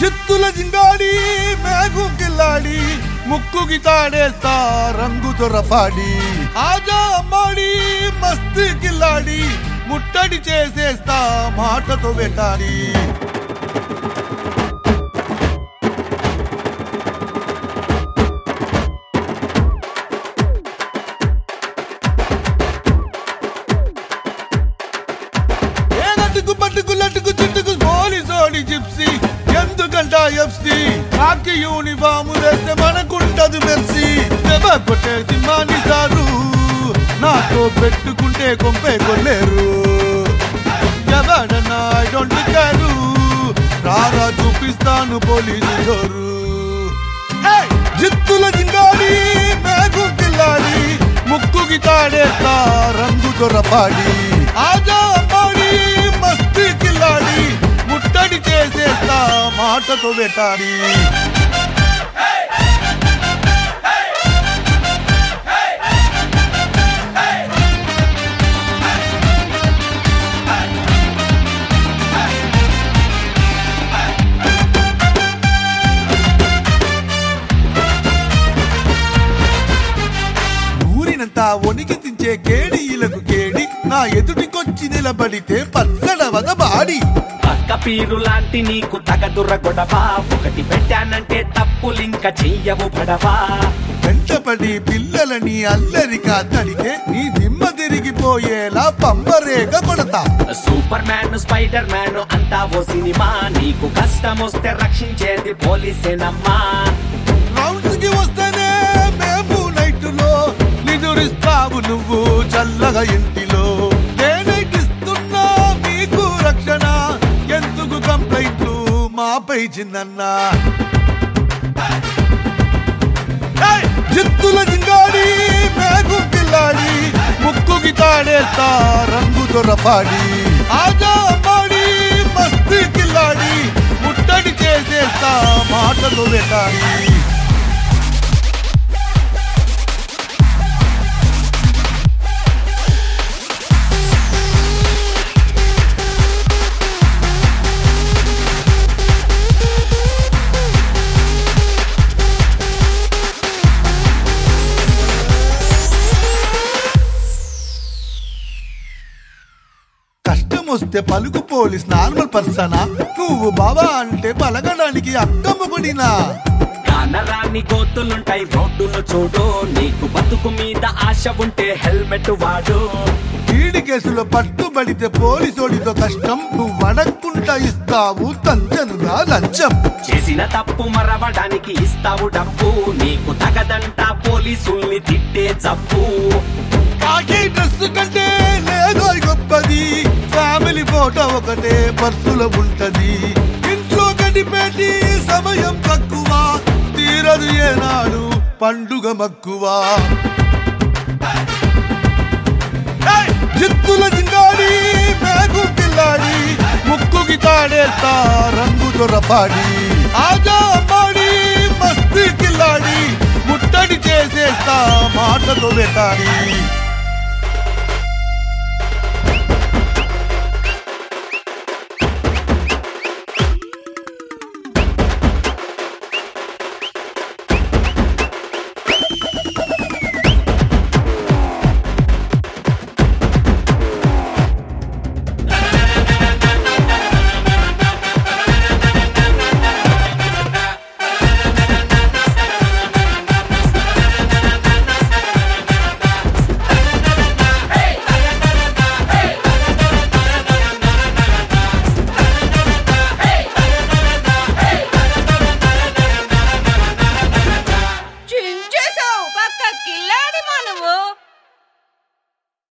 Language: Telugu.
చిత్తుల జింగాడి మేఘు కిల్లాడి ముక్కుకి తాడేస్తా రంగు దొరపాడి ఆజా అమ్మాడి మస్తు కిల్లాడి ముట్టడి చేసేస్తా మాటతో వెటాడి ఏనట్టుకు పట్టుకు లట్టుకు చుట్టుకు పోలీసోడి జిప్సీ ఎందుకంట ఎఫ్సి కాకి యూనిఫాము వేస్తే మనకుంటది మెర్సీ దెబ్బ కొట్టేసి మానిసారు నాతో పెట్టుకుంటే కొంపే కొల్లేరు ఎవడన్నా ఐ డోంట్ కేరు రారా చూపిస్తాను పోలీసు జోరు జిత్తుల జింగాడి మేఘు కిల్లాడి ముక్కుకి తాడేస్తా రంగు దొరపాడి ఆజా అమ్మాడి మస్తు కిల్లాడి ముట్టడి చేసేస్తా మాటతో వెటాడి ఊరినంతా వణికి తించే కేడీలకు కేడి నా ఎదుటికొచ్చి నిలబడితే పచ్చడవద బాడి పక్క పీరు లాంటి నీకు తగదుర గొడవా ఒకటి పెట్టానంటే తప్పులింక చెయ్యవు పడవా వెంటపడి పిల్లలని అల్లరిగా తడితే నీ దిమ్మ తిరిగిపోయేలా పంపరేగ కొడతా సూపర్ మ్యాన్ స్పైడర్ మ్యాన్ అంతా ఓ సినిమా నీకు కష్టం వస్తే రక్షించేది పోలీసేనమ్మా రౌండ్స్ కి వస్తేనే మేము నైట్లో నిదురిస్తావు నువ్వు చల్లగా ఇంటిలో నేనైట్ ఇస్తున్నా మీకు రక్షణ ఎందుకు కంప్లైంట్లు మాపై చిన్నన్నా ఏయ్! జిత్తుల జింగాడి మేఘు పిల్లాడి ముక్కుకి తాడేస్తా రంగు దొరపాడి ఆజా అమ్మాడి మస్తు కిల్లాడి ముట్టడి చేసేస్తా మాటలు వెటాడి కష్టం వస్తే పలుకు పోలీస్ నార్మల్ పర్సనా నువ్వు బాబా అంటే పలకడానికి అక్కమ్మకుడినా కానరాని గోతులుంటాయి రోడ్డును చూడు నీకు బతుకు మీద ఆశ ఉంటే హెల్మెట్ వాడు ఈడి కేసులో పట్టుబడితే పోలీసోడితో కష్టం నువ్వు అడగకుండా ఇస్తావు తంచనుగా లంచం చేసిన తప్పు మరవడానికి ఇస్తావు డబ్బు నీకు తగదంట పోలీసుల్ని తిట్టే జబ్బు కాకి డ్రెస్ కంటే లేదో గొప్పది ఫ్యామిలీ ఫోటో ఒకటే పర్సులో ఉంటది ఇంట్లో గడిపేటి సమయం తక్కువ తీరదు ఏనాడు పండుగ మక్కువ ఏయ్! జిత్తుల జింగాడి మేఘు పిల్లాడి ముక్కుకి తాడేస్తా రంగు దొరపాడి ఆజా అమ్మాడి మస్తు కిల్లాడి ముట్టడి చేసేస్తా మాటతో వెటాడి